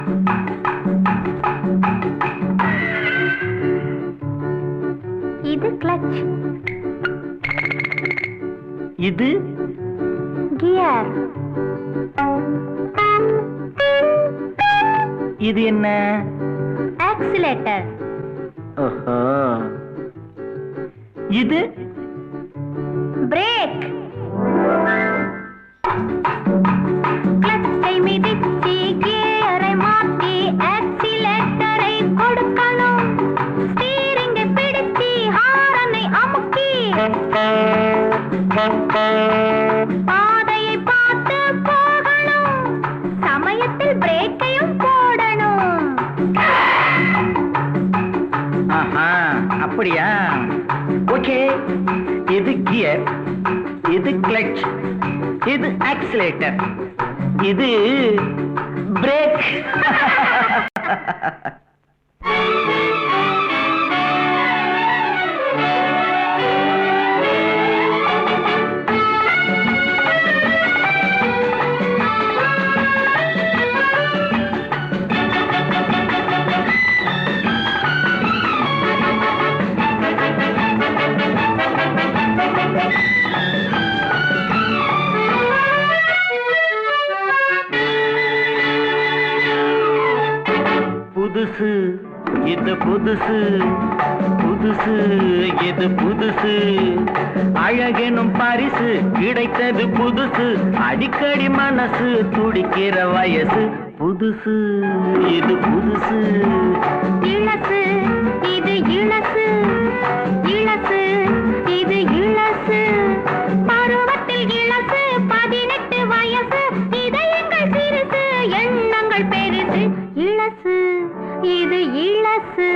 இது கிளட்ச் இது கியர் இது என்ன ஆக்சிலேட்டர் ஓஹோ இது பிரேக் கிளட்சை மிதிச்சு கியரை மாத்தி ஆக்சிலேட்டரை கொடுக்கணும் ஸ்டீரிங்கை பிடிச்சு ஹாரனை அமுக்கி பாதையை பார்த்து போகணும் சமயத்தில் பிரேக்கையும் போடணும் ஆஹா அப்படியா ஓகே இது கியர் இது கிளட்ச் இது ஆக்சிலேட்டர் இது பிரேக் புதுசு இது புதுசு புதுசு இது புதுசு அழகெனும் பரிசு கிடைத்தது புதுசு அடிக்கடி மனசு துடிக்கிற வயசு புதுசு இது புதுசு இளசு இது இளசு இளசு இது இளசு பருவத்தில் இளசு பதினெட்டு வயசு இதயங்கள் சிறுசு எண்ணங்கள் பெருசு இளசு இது இளசு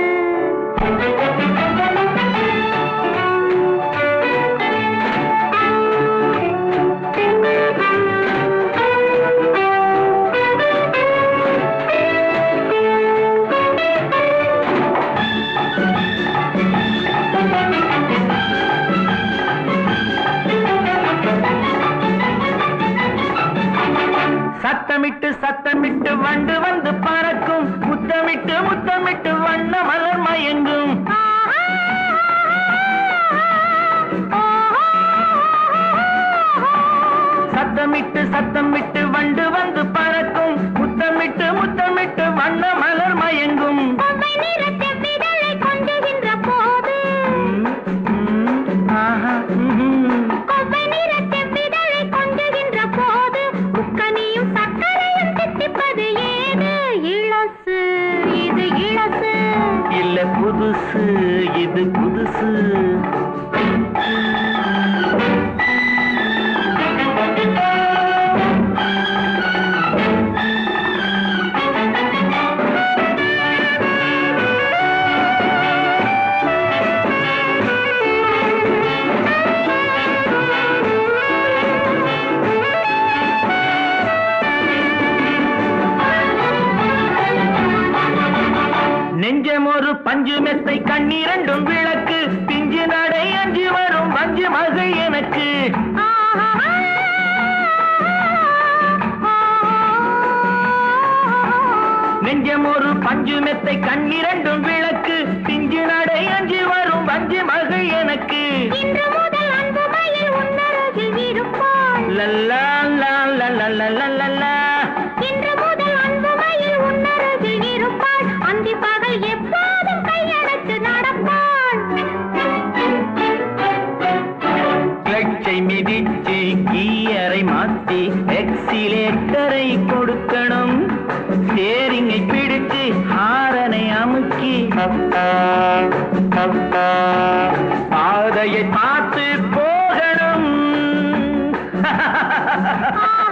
சத்தமிட்டு சத்தமிட்டு வண்டு வந்து பறக்கும் முத்தமிட்டு முத்தமிட்டு வண்ண மலர் மயங்கும் சத்தமிட்டு சத்தமிட்டு வண்டு வந்து பறக்கும் முத்தமிட்டு முத்தமிட்டு வண்ண மலர் மயங்கும் கொவ்வை நிற செவ்விதழை கொஞ்சுகின்ற போது ம், ம், ஆஹா, ம்ஹும். கொவ்வை நிற செவ்விதழை கொஞ்சுகின்ற போது முக்கனியும் சர்க்கரையும் தித்திப்பது ஏது இளசு இது இளசு இல்ல புதுசு இது புதுசு நெஞ்சம் ஒரு பஞ்சு மெத்தை கண்ணீரண்டும் விளக்கு பிஞ்சு நடை அஞ்சு வரும் பஞ்சு மகள் எனக்கு நெஞ்சம் ஒரு பஞ்சு மெத்தை கண்ணீரண்டும் விளக்கு பிஞ்சு நடை அஞ்சு வரும் பஞ்சு மகள் எனக்கு இன்று முதல் அன்பு மயில் உன்னருகில் இருப்பாள் லல்லா லா லா லா லா லா லா லா. இன்று முதல் அன்பு மயில் உன்னருகில் இருப்பாள் அந்தி பகல் எப்போதும் கையடைத்து நடப்பாள் கிளட்சை மிதிச்சு கீயரை மாத்தி எக்ஸிலேட்டரை கொடுக்கணும் ஸ்டேரிங்கை பிடிச்சு ஹாரனை அமுக்கி பாதையை பார்த்து போகணும் ஆ